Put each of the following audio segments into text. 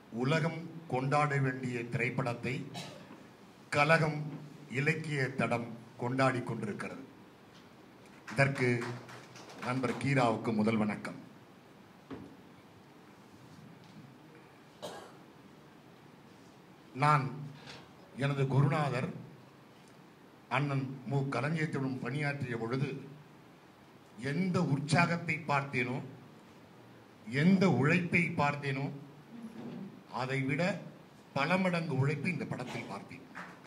உலகம் கொண்டாட வேண்டிய திரைப்படத்தை கலகம் இலக்கிய தடம் கொண்டாடி கொண்டிருக்கிறது இதற்கு நண்பர் கீராவுக்கு முதல் வணக்கம் நான் எனது குருநாதர் அண்ணன் மு கலைஞத்திடம் பணியாற்றிய பொழுது எந்த உற்சாகத்தை பார்த்தேனோ எந்த உழைப்பை பார்த்தேனோ அதை விட பல மடங்கு உழைப்பை இந்த படத்தில் பார்த்தேன்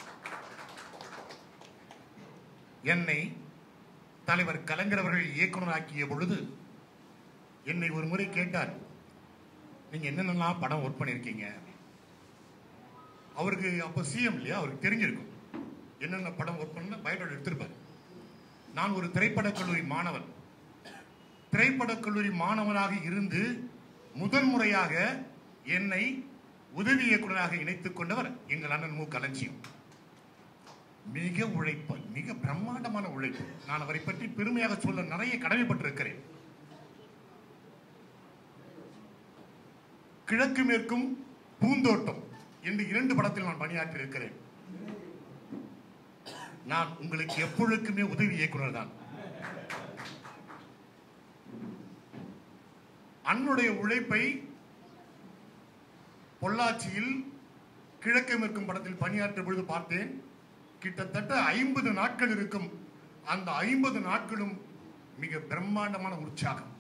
என்னை தலைவர் கலைஞர் அவர்கள் இயக்குனராக்கிய பொழுது என்னை ஒரு முறை கேட்டார் நீங்க என்னென்னலாம் படம் ஒர்க் பண்ணிருக்கீங்க அவருக்கு அப்போ சிஎம் இல்லையா அவருக்கு தெரிஞ்சிருக்கும் என்னென்ன படம் ஒர்க் பண்ண பயோடேட்டா எடுத்திருப்பார் நான் ஒரு திரைப்படக் கல்லூரி மாணவன் திரைப்படக் கல்லூரி மாணவனாக இருந்து முதல் முறையாக என்னை உதவி இயக்குநராக இணைத்துக் கொண்டவர் எங்கள் அண்ணன் மு களஞ்சியம் மிக உழைப்பு மிக பிரம்மாண்டமான உழைப்பு நான் அவரை பற்றி பெருமையாக சொல்ல நிறைய கடமைப்பட்டிருக்கிறேன் கிழக்கு மேற்கும் பூந்தோட்டம் என்று இரண்டு படத்தில் நான் பணியாற்றி இருக்கிறேன் நான் உங்களுக்கு எப்பொழுதுமே உதவி இயக்குனர் தான் அன்னுடைய உழைப்பை பொள்ளாச்சியில் கிழக்கு மேற்கும் படத்தில் பணியாற்றிய பொழுது பார்த்தேன் கிட்டத்தட்ட ஐம்பது நாட்கள் இருக்கும் அந்த ஐம்பது நாட்களும் மிக பிரம்மாண்டமான உற்சாகம்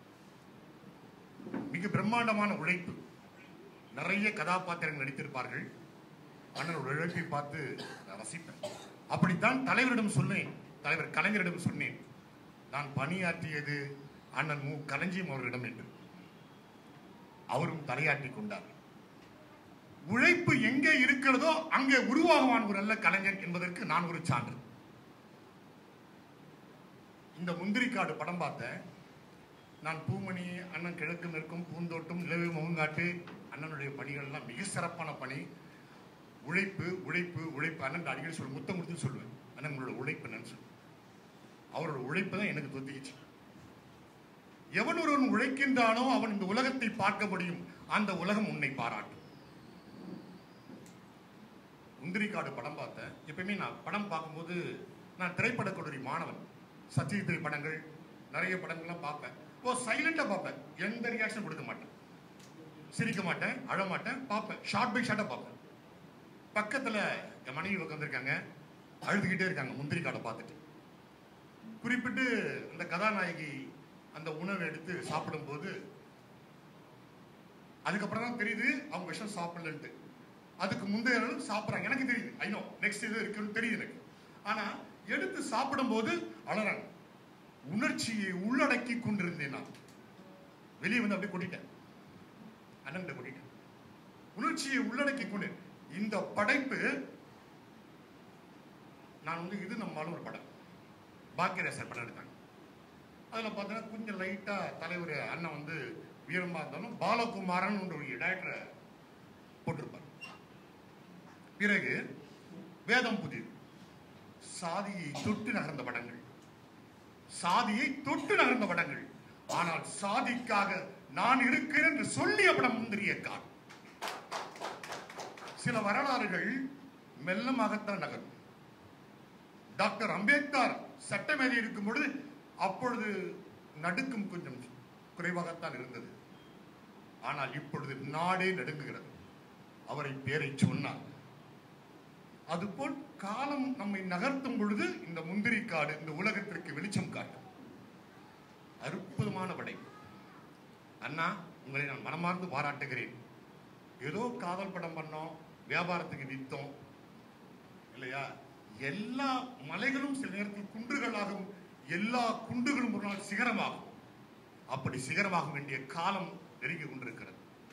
மிக பிரம்மாண்டமான உழைப்பு நிறைய கதாபாத்திரங்கள் நடித்திருப்பார்கள் அண்ணனோட உழைப்பை பார்த்து நான் ரசிப்பேன் அப்படித்தான் தலைவரிடம் சொன்னேன் தலைவர் கலைஞரிடம் சொன்னேன் நான் பணியாற்றியது அண்ணன் மு களஞ்சியம் அவர்களிடம் என்று அவரும் தலையாட்டி கொண்டார் உழைப்பு எங்கே இருக்கிறதோ அங்கே உருவாகுவான் ஒரு நல்ல கலைஞர் என்பதற்கு நான் ஒரு சான்று இந்த முந்திரிக்காடு படம் பார்த்தேன் நான் பூமணி அண்ணன் கிழக்கு மேற்கும் பூந்தோட்டம் நிலவு முகங்காட்டு அண்ணனுடைய பணிகள்லாம் மிக சிறப்பான பணி உழைப்பு உழைப்பு உழைப்பு அண்ணன் அடிக்கடி சொல்ல முத்தம் கொடுத்து சொல்லுவேன் அண்ணன் உங்களோட உழைப்பு என்னன்னு சொல்லு அவரோட உழைப்பு தான் எனக்கு தொத்திக்கிச்சு எவன் ஒருவன் உழைக்கின்றானோ அவன் இந்த உலகத்தை பார்க்க முடியும் அந்த உலகம் உன்னை பாராட்டும் முந்திரிக்காடு படம் பார்த்தேன் எப்பயுமே நான் படம் பார்க்கும்போது நான் திரைப்படக் கல்லூரி மாணவன் சத்யஜித் படங்கள் நிறைய படங்கள்லாம் பார்ப்பேன் ஓ சைலண்டா பார்ப்பேன் எந்த ரியாக்ஷன் கொடுக்க மாட்டேன் சிரிக்க மாட்டேன் அழ மாட்டேன் பார்ப்பேன் ஷார்ட் பை ஷார்ட்டா பார்ப்பேன் பக்கத்துல என் மனைவி உட்காந்துருக்காங்க அழுதுகிட்டே இருக்காங்க முந்திரி காடை பார்த்துட்டு குறிப்பிட்டு அந்த கதாநாயகி அந்த உணவை எடுத்து சாப்பிடும்போது அதுக்கப்புறம் தான் தெரியுது அவங்க விஷம் சாப்பிடலன்ட்டு அதுக்கு முந்தைய நாள் சாப்பிட்றாங்க எனக்கு தெரியுது ஐநோ நெக்ஸ்ட் இது இருக்குன்னு தெரியுது எனக்கு ஆனா எடுத்து சாப்பிடும்போது அழறாங்க உணர்ச்சியை உள்ளடக்கி கொண்டிருந்தேன் நான் வெளியே வந்து அப்படியே கொட்டிட்டேன் அண்ணன் கொட்டிட்டேன் உணர்ச்சியை உள்ளடக்கி கொண்டு இந்த படைப்பு நான் வந்து இது நம்மளால ஒரு படம் பாக்கியராசர் படம் எடுத்தாங்க அதில் பார்த்தீங்கன்னா கொஞ்சம் லைட்டாக தலைவர் அண்ணன் வந்து வீரமாக இருந்தாலும் பாலகுமாரன் ஒரு டைரக்டரை போட்டிருப்பார் பிறகு வேதம் புதிது சாதியை தொட்டு நகர்ந்த படங்கள் சாதியை தொட்டு நகர்ந்த படங்கள் ஆனால் சாதிக்காக நான் இருக்கிறேன் என்று சொல்லிய படம் முந்திரிய கால் சில வரலாறுகள் மெல்லமாகத்தான் நகரும் டாக்டர் அம்பேத்கர் சட்டமேதை இருக்கும் பொழுது அப்பொழுது நடுக்கம் கொஞ்சம் குறைவாகத்தான் இருந்தது ஆனால் இப்பொழுது நாடே நடுங்குகிறது அவரை பேரை சொன்னார் அதுபோல் காலம் நம்மை நகர்த்தும் பொழுது இந்த முந்திரி காடு இந்த உலகத்திற்கு வெளிச்சம் காட்டும் அற்புதமான படை அண்ணா உங்களை நான் மனமார்ந்து பாராட்டுகிறேன் ஏதோ காதல் படம் பண்ணோம் வியாபாரத்துக்கு வித்தோம் இல்லையா எல்லா மலைகளும் சில நேரத்தில் குன்றுகளாகும் எல்லா குண்டுகளும் ஒரு நாள் சிகரமாகும் அப்படி சிகரமாக வேண்டிய காலம் நெருங்கி கொண்டிருக்கிறது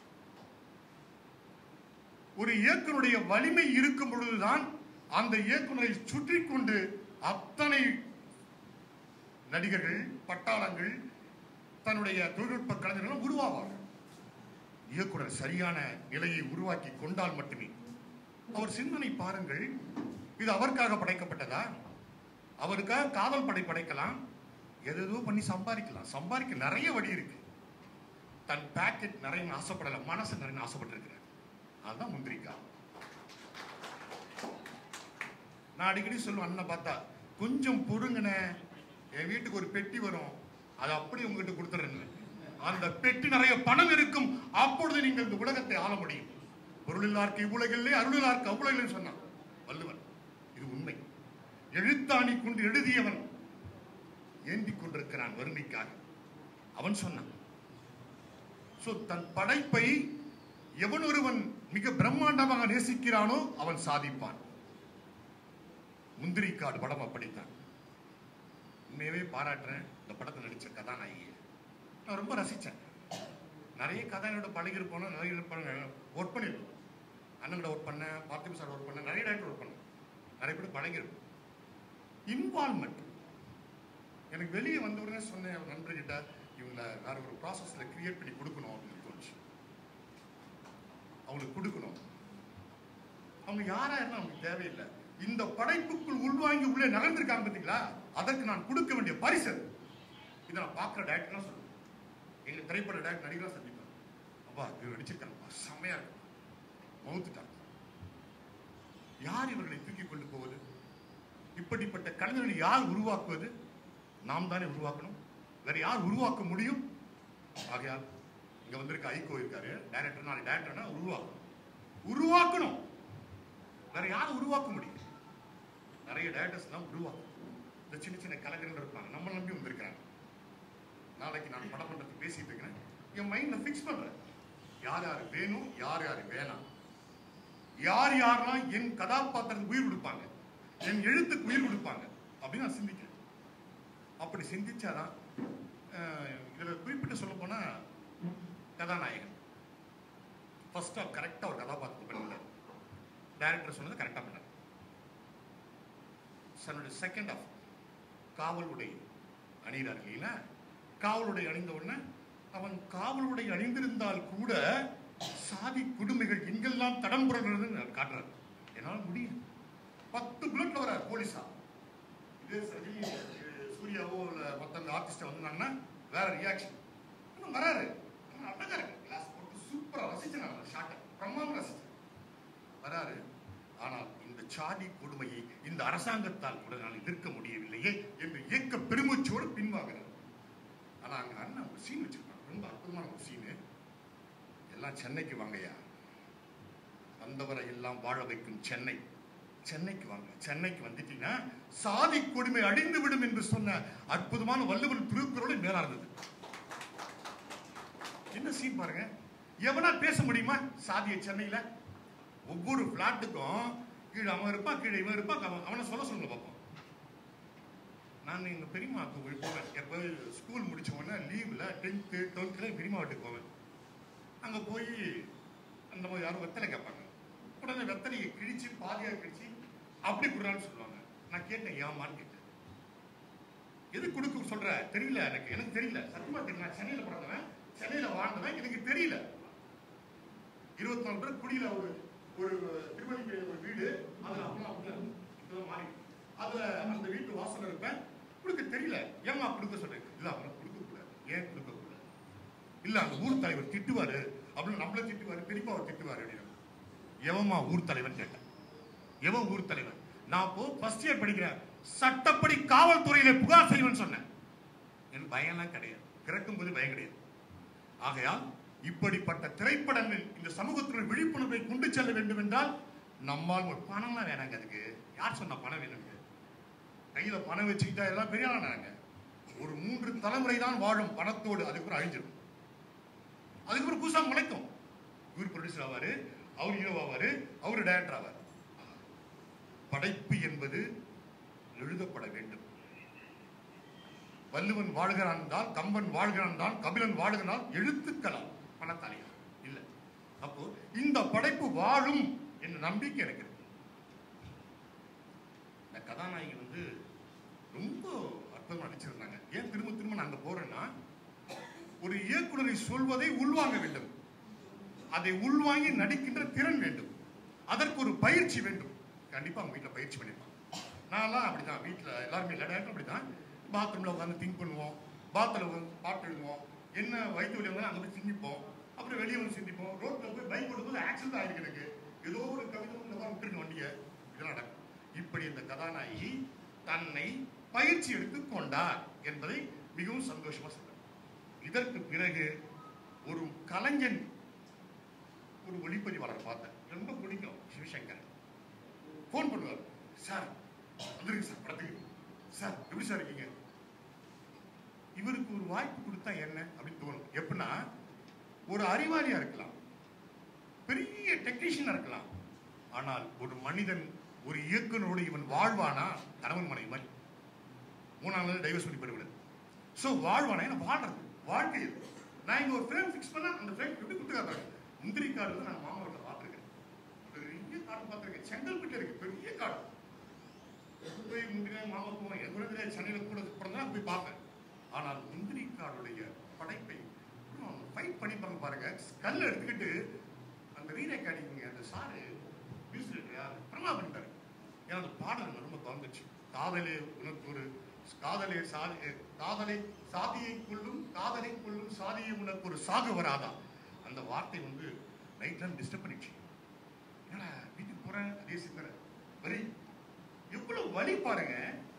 ஒரு இயக்குனுடைய வலிமை இருக்கும் பொழுதுதான் அந்த இயக்குனரை சுற்றி கொண்டு அத்தனை நடிகர்கள் பட்டாளங்கள் தன்னுடைய தொழில்நுட்ப கலைஞர்களும் உருவாவார்கள் இயக்குனர் சரியான நிலையை உருவாக்கி கொண்டால் மட்டுமே அவர் சிந்தனை பாருங்கள் இது அவருக்காக படைக்கப்பட்டதா அவருக்காக காதல் படை படைக்கலாம் எதோ பண்ணி சம்பாதிக்கலாம் சம்பாதிக்க நிறைய வழி இருக்கு தன் பேக்கெட் நிறைய ஆசைப்படல மனசு நிறைய ஆசைப்பட்டிருக்கிறார் அதுதான் முந்திரிக்காய் நான் அடிக்கடி சொல்லுவேன் அண்ணன் பார்த்தா கொஞ்சம் பொறுங்கண்ணே என் வீட்டுக்கு ஒரு பெட்டி வரும் அதை அப்படி உங்ககிட்ட கொடுத்துறேன்னு அந்த பெட்டி நிறைய பணம் இருக்கும் அப்பொழுது நீங்கள் இந்த உலகத்தை ஆள முடியும் பொருளில்லார்க்கு இவ்வுலகில்லே அருளில்லார்க்கு அவ்வுலகில் சொன்னான் வள்ளுவன் இது உண்மை எழுத்தாணி கொண்டு எழுதியவன் ஏந்திக் கொண்டிருக்கிறான் வறுமைக்காக அவன் சொன்னான் சோ தன் படைப்பை எவன் ஒருவன் மிக பிரம்மாண்டமாக நேசிக்கிறானோ அவன் சாதிப்பான் முந்திரிக்காடு படம் அப்படித்தான் உண்மையவே பாராட்டுறேன் இந்த படத்தில் நடிச்ச கதாநாயகியை நான் ரொம்ப ரசிச்சேன் நிறைய கதாநாயகோட பழகிருப்போம் நிறைய ஒர்க் பண்ணியிருப்போம் அண்ணனோட ஒர்க் பண்ணேன் பார்த்திப சார் ஒர்க் பண்ணேன் நிறைய டேரக்டர் ஒர்க் பண்ணேன் நிறைய பேர் பழகிருப்போம் இன்வால்மெண்ட் எனக்கு வெளியே வந்த உடனே சொன்னேன் ஒரு நண்பர்கிட்ட இவங்களை வேற ஒரு ப்ராசஸ்ல கிரியேட் பண்ணி கொடுக்கணும் அப்படின்னு தோணுச்சு அவங்களுக்கு கொடுக்கணும் அவங்க யாரா இருந்தாலும் அவங்களுக்கு தேவையில்லை இந்த படைப்புக்குள் உள்வாங்கி உள்ளே நகர்ந்திருக்காங்க பார்த்தீங்களா அதற்கு நான் கொடுக்க வேண்டிய பரிசு அது. இதை நான் பார்க்குற டேரக்டர்லாம் சொல்லுவேன் எங்க திரைப்பட டேரக்டர் நடிகராக சந்திப்பேன் அப்பா இது நடிச்சிருக்காங்கப்பா செம்மையா இருக்கு மவுத்துட்டாங்க யார் இவர்களை தூக்கி கொண்டு போவது இப்படிப்பட்ட கலைஞர்களை யார் உருவாக்குவது நாம் தானே உருவாக்கணும் வேற யார் உருவாக்க முடியும் ஆகையால் இங்க வந்திருக்க ஐகோ இருக்காரு டைரக்டர் நாளை டைரக்டர்னா உருவாக்கணும் உருவாக்கணும் வேற யார் உருவாக்க முடியும் நிறைய டைரக்டர்ஸ் தான் உருவாக்கும் இந்த சின்ன சின்ன கலைஞர்கள் இருப்பாங்க நம்ம நம்பி வந்திருக்காங்க நாளைக்கு நான் படம் பண்றதுக்கு பேசிட்டு இருக்கிறேன் என் மைண்ட்ல ஃபிக்ஸ் பண்றேன் யார் யார் வேணும் யார் யார் வேணாம் யார் யாரெல்லாம் என் கதாபாத்திரத்துக்கு உயிர் கொடுப்பாங்க என் எழுத்துக்கு உயிர் கொடுப்பாங்க அப்படின்னு நான் சிந்திக்கிறேன் அப்படி சிந்திச்சாதான் அஹ், இதுல குறிப்பிட்டு சொல்ல போனா கதாநாயகன் ஃபர்ஸ்ட் ஆஃப் கரெக்டா ஒரு கதாபாத்திரம் பண்ணல டைரக்டர் சொன்னது கரெக்டா பண்ணார் தன்னுடைய செகண்ட் ஆஃப் காவல் உடை அணிகிறார் இல்லைங்களா காவல் உடை அணிந்த உடனே அவன் காவல் உடை அணிந்திருந்தால் கூட சாதி கொடுமைகள் எங்கெல்லாம் தடம் புரள்றதுன்னு காட்டுறாரு என்னால் முடியும் பத்து புல்லட்ல வரார் போலீஸா இதே சரி இது சூர்யாவோ இல்ல மத்த ஆர்டிஸ்ட் வந்தாங்கன்னா வேற ரியாக்ஷன் இன்னும் வராரு ஆனா அழகா இருக்கு கிளாஸ் போட்டு சூப்பரா ரசிச்சேன் நான் ஷாட்டை பிரம்மாவும் ரசிச்சேன் வராரு ஆனால் இந்த சாதி கொடுமையை இந்த அரசாங்கத்தால் கூட நான் எதிர்க்க முடியவில்லையே என்று ஏக்க பெருமூச்சோடு பின்வாங்குறார் ஆனா அங்க அண்ணன் ஒரு சீன் வச்சிருக்காங்க ரொம்ப அற்புதமான ஒரு சீனு எல்லாம் சென்னைக்கு வாங்கய்யா வந்தவரை எல்லாம் வாழ வைக்கும் சென்னை சென்னைக்கு வாங்க சென்னைக்கு வந்துட்டீங்கன்னா சாதி கொடுமை அழிந்து விடும் என்று சொன்ன அற்புதமான வள்ளுவர் திருக்குறளை மேலா இருந்தது என்ன சீன் பாருங்க எவனா பேச முடியுமா சாதியை சென்னையில ஒவ்வொரு பிளாட்டுக்கும் கீழே அவன் இருப்பான் கீழே இவன் இருப்பான் அவன் அவனை சொல்ல சொல்லுங்க பார்ப்போம் நான் எங்க பெரியம்மாவுக்கு போய் போவேன் எப்போ ஸ்கூல் முடிச்ச உடனே லீவ்ல டென்த்து டுவெல்த்தில் என் பெரியம்மா வீட்டுக்கு போவேன் அங்க போய் அந்த மாதிரி யாரும் வெத்தலை கேட்பாங்க உடனே வெத்தலையை கிழிச்சு பாதியா கிழிச்சு அப்படி கொடுறான்னு சொல்லுவாங்க நான் கேட்டேன் ஏமான்னு கேட்டேன் எது கொடுக்க சொல்ற தெரியல எனக்கு எனக்கு தெரியல சத்தியமா தெரியல நான் சென்னையில பிறந்தவன் சென்னையில வாழ்ந்தவன் எனக்கு தெரியல இருபத்தி நாலு பேர் குடியில ஒரு ஒரு திருமணி ஒரு வீடு அதுல அப்பா அப்பா இப்பதான் மாறி அதுல அந்த வீட்டு வாசல்ல இருப்பேன் கொடுக்க தெரியல ஏமா கொடுக்க சொல்றேன் இல்ல அவனை கொடுக்க கூடாது ஏன் கொடுக்க கூடாது இல்ல அந்த ஊர் தலைவர் திட்டுவாரு அப்படின்னு நம்மள திட்டுவாரு பெரியப்பா அவர் திட்டுவாரு அப்படின்னு எவமா ஊர் தலைவன் கேட்டேன் எவன் ஊர் தலைவன் நான் இப்போ ஃபர்ஸ்ட் இயர் படிக்கிறேன் சட்டப்படி காவல்துறையில புகார் செய்வேன்னு சொன்னேன் எனக்கு பயம்லாம் கிடையாது பிறக்கும் போது பயம் கிடையாது ஆகையால் இப்படிப்பட்ட திரைப்படங்கள் இந்த சமூகத்தினுடைய விழிப்புணர்வை கொண்டு செல்ல வேண்டும் என்றால் நம்மால் ஒரு பணம்லாம் வேணாங்க அதுக்கு யார் சொன்ன பணம் வேணுங்க கையில பணம் வச்சுக்கிட்டா எல்லாம் பெரிய ஆளானாங்க ஒரு மூன்று தலைமுறை தான் வாழும் பணத்தோடு அதுக்கப்புறம் அழிஞ்சிடும் அதுக்கப்புறம் புதுசா முளைக்கும் இவர் ப்ரொடியூசர் ஆவாரு அவர் ஹீரோ ஆவாரு அவர் டைரக்டர் ஆவார் படைப்பு என்பது எழுதப்பட வேண்டும் வள்ளுவன் வாழ்கிறான் என்றால் கம்பன் வாழ்கிறான் தான் கபிலன் வாழ்கிறான் எழுத்துக்களால் பணத்தாலியா இல்ல அப்போ இந்த படைப்பு வாழும் என்ற நம்பிக்கை எனக்கு இருக்கு இந்த கதாநாயகி வந்து ரொம்ப அற்புதமா நடிச்சிருந்தாங்க ஏன் திரும்ப திரும்ப நான் அங்க போறேன்னா ஒரு இயக்குனரை சொல்வதை உள்வாங்க வேண்டும் அதை உள்வாங்கி நடிக்கின்ற திறன் வேண்டும் அதற்கு ஒரு பயிற்சி வேண்டும் கண்டிப்பா அவங்க வீட்டுல பயிற்சி பண்ணிருப்பாங்க நான்லாம் அப்படிதான் வீட்டுல எல்லாருமே இல்லை டேரக்டர் அப்படிதான் பாத்ரூம்ல உட்காந்து திங்க் பண்ணுவோம் பாத்ரூம்ல உட்காந்து பாட்டு எழுதுவோம் என்ன வயிற்று வலி வந்தாலும் அங்க போய் சிந்திப்போம் அப்புறம் வெளியே வந்து சிந்திப்போம் ரோட்ல போய் பைக் ஓடும்போது ஆக்சிடென்ட் ஆயிருக்கு எனக்கு ஏதோ ஒரு கவிதை இந்த மாதிரி விட்டுருங்க வண்டியை இதெல்லாம் நடக்கும் இப்படி இந்த கதாநாயகி தன்னை பயிற்சி எடுத்து கொண்டார் என்பதை மிகவும் சந்தோஷமா சொல்றேன் இதற்கு பிறகு ஒரு கலைஞன் ஒரு ஒளிப்பதிவாளர் பார்த்தேன் ரொம்ப பிடிக்கும் சிவசங்கர் ஃபோன் பண்ணுவார் சார் வந்துருங்க சார் படத்துக்கு சார் எப்படி சார் இருக்கீங்க இவருக்கு ஒரு வாய்ப்பு கொடுத்தா என்ன அப்படின்னு தோணும் எப்படின்னா ஒரு அறிவாளியா இருக்கலாம் பெரிய டெக்னீஷியனா இருக்கலாம் ஆனால் ஒரு மனிதன் ஒரு இயக்குனரோடு இவன் வாழ்வானா கணவன் மனைவி மாதிரி மூணாம் நாள் டைவர்ஸ் பண்ணி போயிடுவது ஸோ வாழ்வானா என்ன வாழ்றது வாழ்க்கை இது நான் இங்க ஒரு ஃப்ரேம் ஃபிக்ஸ் பண்ணா அந்த ஃப்ரேம் எப்படி கொடுத்துருக்காங்க முந்திரி காடு வந்து நான் மாமாவில் பார்த்துருக்கேன் பெரிய காடு பார்த்துருக்கேன் செங்கல்பட்டு இருக்கு பெரிய காடு போய் முந்திரி மாமா போவேன் என் கூட சென்னையில் கூட பிறந்தா போய் பார்ப்பேன் ஆனால் முந்திரி காடுடைய படைப்பை ஃபைட் பண்ணிப்பாங்க பாருங்க கல் எடுத்துக்கிட்டு அந்த ரீரேக் அடிக்குங்க அந்த சாரு மியூசிக் பிரமா பண்ணிட்டாரு ஏன்னா அந்த பாடல் எனக்கு ரொம்ப தந்துச்சு காதலே உனக்கு ஒரு காதலே சாதி காதலை சாதியை கொள்ளும் காதலை கொள்ளும் சாதியை உனக்கு ஒரு சாகு வராதா அந்த வார்த்தை வந்து நைட்ல டிஸ்டர்ப் பண்ணிடுச்சு என்னடா வீட்டுக்கு போறேன் அதே சிந்தனை வரி எவ்வளவு வலி பாருங்க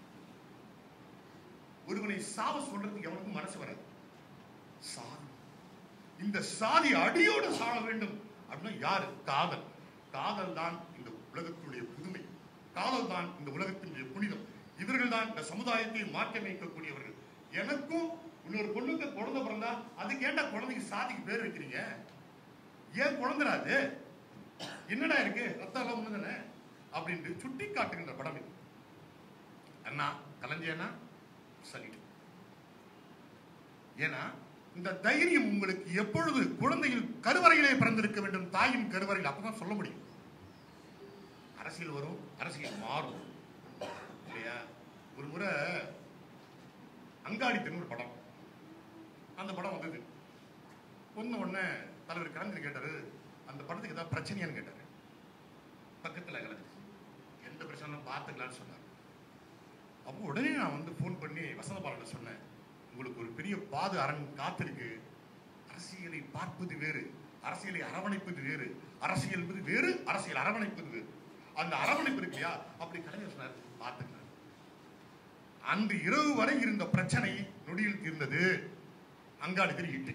ஒருவனை சாவ சொல்றதுக்கு எவனுக்கும் மனசு வராது சாதி இந்த சாதி அடியோடு சாழ வேண்டும் அப்படின்னா யாரு காதல் காதல் தான் இந்த உலகத்துடைய புதுமை காதல் தான் இந்த உலகத்தினுடைய புனிதம் இவர்கள் தான் இந்த சமுதாயத்தை மாற்றியமைக்கக்கூடியவர்கள் எனக்கும் இன்னொரு பொண்ணுக்கு குழந்தை பிறந்தா அதுக்கு ஏன்டா குழந்தைக்கு சாதிக்கு பேர் வைக்கிறீங்க ஏன் குழந்தைராது என்னடா இருக்கு ரத்தம் எல்லாம் ஒண்ணு தானே அப்படின்ட்டு சுட்டி காட்டுகின்ற படம் இது அண்ணா கலைஞனா சொல்லிட்டு ஏன்னா இந்த தைரியம் உங்களுக்கு எப்பொழுது குழந்தைகள் கருவறையிலே பிறந்திருக்க வேண்டும் தாயின் கருவறையில் அப்பதான் சொல்ல முடியும் அரசியல் வரும் அரசியல் மாறும் இல்லையா ஒரு முறை அங்காடி ஒரு படம் அந்த படம் வந்தது வந்த உடனே தலைவர் கலைஞர் கேட்டாரு அந்த படத்துக்கு ஏதாவது பிரச்சனையான்னு கேட்டாரு பக்கத்துல கலைஞர் எந்த பிரச்சனையும் பார்த்துக்கலான்னு சொன்னார் அப்போ உடனே நான் வந்து ஃபோன் பண்ணி வசந்த பாலன் சொன்னேன் உங்களுக்கு ஒரு பெரிய பாது அரண் காத்திருக்கு அரசியலை பார்ப்பது வேறு அரசியலை அரவணைப்பது வேறு அரசியல் என்பது வேறு அரசியல் அரவணைப்பது வேறு அந்த அரவணைப்பு இருக்கு இல்லையா அப்படி கலைஞர் சொன்னார் பார்த்துக்கலாம் அன்று இரவு வரை இருந்த பிரச்சனை நொடியில் தீர்ந்தது அங்காடி திருகிட்டு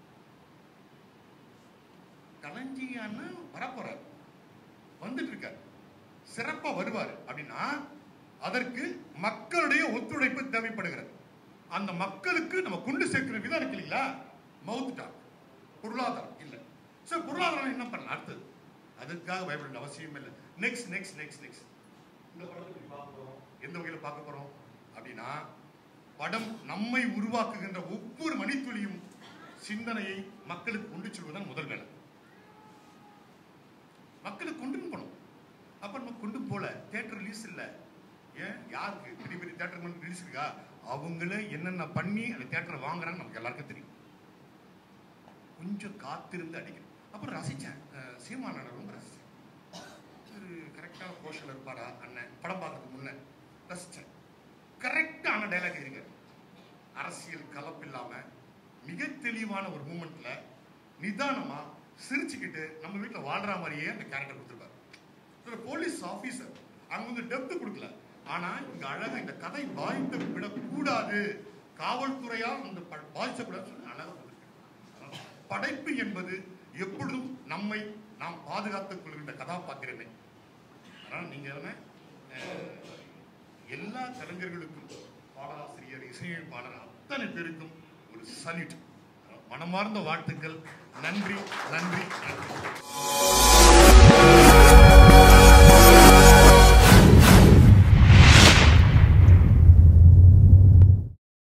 கலைஞியான்னு வரப்போறார் வந்துட்டு இருக்கார் சிறப்பா வருவார் அப்படின்னா அதற்கு மக்களுடைய ஒத்துழைப்பு தேவைப்படுகிறது அந்த மக்களுக்கு நம்ம கொண்டு சேர்க்கிற விதம் இருக்கு இல்லைங்களா மவுத் டாக் பொருளாதாரம் இல்லை சார் பொருளாதாரம் என்ன பண்ணலாம் அடுத்தது அதுக்காக பயப்பட வேண்டிய அவசியம் இல்லை நெக்ஸ்ட் நெக்ஸ்ட் நெக்ஸ்ட் நெக்ஸ்ட் இந்த படத்தை எப்படி பார்க்க போறோம் எந்த வகையில் பார்க்க போறோம் அப்படின்னா படம் நம்மை உருவாக்குகின்ற ஒவ்வொரு மணித்துளியும் சிந்தனையை மக்களுக்கு கொண்டு செல்வதுதான் முதல் வேலை மக்களுக்கு கொண்டு போகணும் அப்ப நம்ம கொண்டு போல தியேட்டர் ரிலீஸ் இல்ல ஏன் யாருக்கு பெரிய பெரிய தியேட்டர் ரிலீஸ் இருக்கா அவங்களே என்னென்ன பண்ணி அந்த தியேட்டர் வாங்குறாங்க நமக்கு எல்லாருக்கும் தெரியும் கொஞ்சம் காத்திருந்து அடிக்கணும் அப்புறம் ரசிச்சேன் அஹ் சீமானனை ரொம்ப ரசிச்சேன் ஒரு கரெக்டான போர்ஷன் இருப்பாரா அண்ணன் படம் பார்க்கறதுக்கு முன்ன ரசிச்சேன் கரெக்டான டைலாக் இருங்க அரசியல் கலப்பில்லாம மிக தெளிவான ஒரு மூமெண்ட்ல நிதானமா சிரிச்சுக்கிட்டு நம்ம வீட்டுல வாழ்ற மாதிரியே அந்த கேரக்டர் கொடுத்துருப்பாரு ஒரு போலீஸ் ஆபீசர் அங்க வந்து டெப்த் கொடுக்கல ஆனா இங்க அழகா இந்த கதை பாதித்து விடக்கூடாது காவல்துறையால் அந்த ப- பாதிச்சக்கூடாதுன்னு சொல்லி அழகா கொடுத்திருக்காரு. படைப்பு என்பது எப்பொழுதும் நம்மை நாம் பாதுகாத்துக் கொள்கின்ற கதாபாத்திரமே அதனால நீங்க என்ன அஹ், எல்லா கலைஞர்களுக்கும் பாடலாசிரியர் இசையமைப்பாளர் அத்தனை பேருக்கும் ஒரு சல்யூட் மனமார்ந்த வாழ்த்துக்கள் நன்றி நன்றி நன்றி